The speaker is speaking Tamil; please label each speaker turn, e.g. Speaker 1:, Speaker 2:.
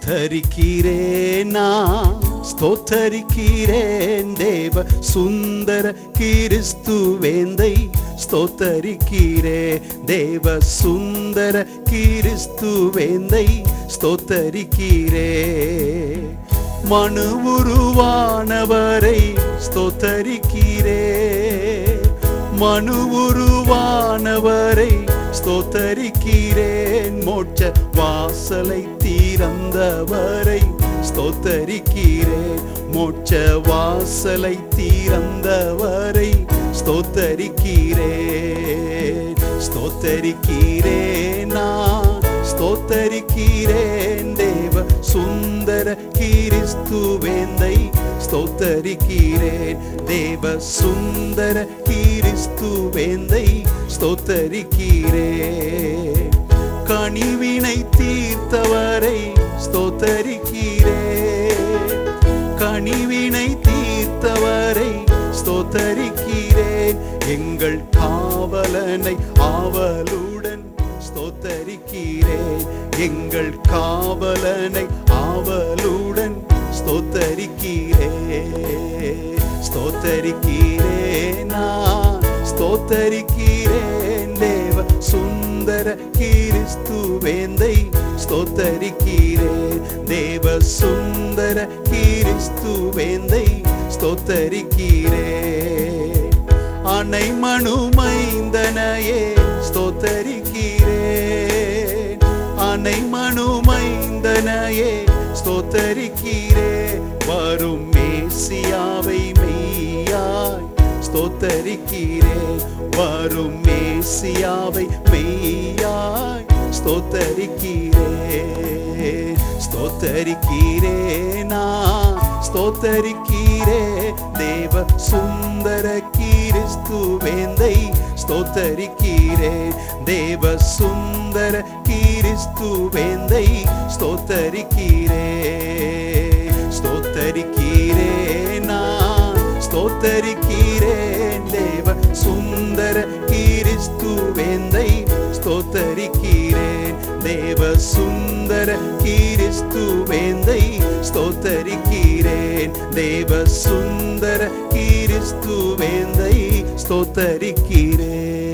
Speaker 1: ஸ்தோத்தரிக்கிறேன் நான் ஸ்தோத்தரிக்கிறேன் தேவ சுந்தர கிறிஸ்துவேந்தை ஸ்தோத்தரிக்கிறே தேவ சுந்தர கிறிஸ்துவேந்தை ஸ்தோத்தரிக்கிறே மனு உருவானவரை ஸ்தோத்தரிக்கிறே மனு உருவானவரை ஸ்தோத்தரிக்கிறேன் மோட்ச வாசலை தீரந்தவரை ஸ்தோத்தரிக்கிறேன் மோட்ச வாசலை தீரந்தவரை ஸ்தோத்தரிக்கிறேன் ஸ்தோத்தரிக்கிறேன் நான் ஸ்தோத்தரிக்கிறேன் தேவ சுந்தர கிறிஸ்துவேந்தை ஸ்தோத்தரிக்கிறேன் தேவ சுந்தர கிறிஸ்துவேந்தை ஸ்தோத்தரிக்கிறேன் கனிவினை தீர்த்தவரை ஸ்தோத்தரிக்கிறேன் கனிவினை தீர்த்தவரை ஸ்தோத்தரிக்கிறேன் எங்கள் காவலனை ஆவலுடன் ஸ்தோத்தரிக்கிறேன் எங்கள் காவலனை ஆவலுடன் ஸ்தோத்தரிக்கிறேன் ஸ்தோத்தரிக்கிறேன் நான் ஸ்தோத்தரிக்கிறேன் தேவ சுந்தர கிறிஸ்துவேந்தை ஸ்தோத்தரிக்கிறேன் தேவ சுந்தர கிறிஸ்துவேந்தை ஸ்தோத்தரிக்கிறேன் அனை மனு மைந்தனையே ஸ்தோத்தரிக்கிறேன் அனை மனு மைந்தனையே ஸ்தோத்தரிக்கிறேன் வரும் மேசியாவை மெய்யாய் ஸ்தோத்தரிக்கிறேன் வரும் மேசியாவை மெய்யாய் ஸ்தோத்தரிக்கிறேன் ஸ்தோத்தரிக்கிறேன் நான் ஸ்தோத்தரிக்கிறேன் தேவ சுந்தர கிறிஸ்துவேந்தை ஸ்தோத்தரிக்கிறேன் தேவ சுந்தர கிறிஸ்துவேந்தை ஸ்தோத்தரிக்கிறேன் ஸ்தோத்தரிக்கிறேன் நான் ஸ்தோத்தரிக்கிறேன் தேவ சுந்தர கிறிஸ்துவேந்தை ஸ்தோத்தரிக்கிறேன் தேவ சுந்தர கிறிஸ்துவேந்தை ஸ்தோத்தரிக்கிறேன் தேவ சுந்தர கிறிஸ்துவேந்தை ஸ்தோத்தரிக்கிறேன்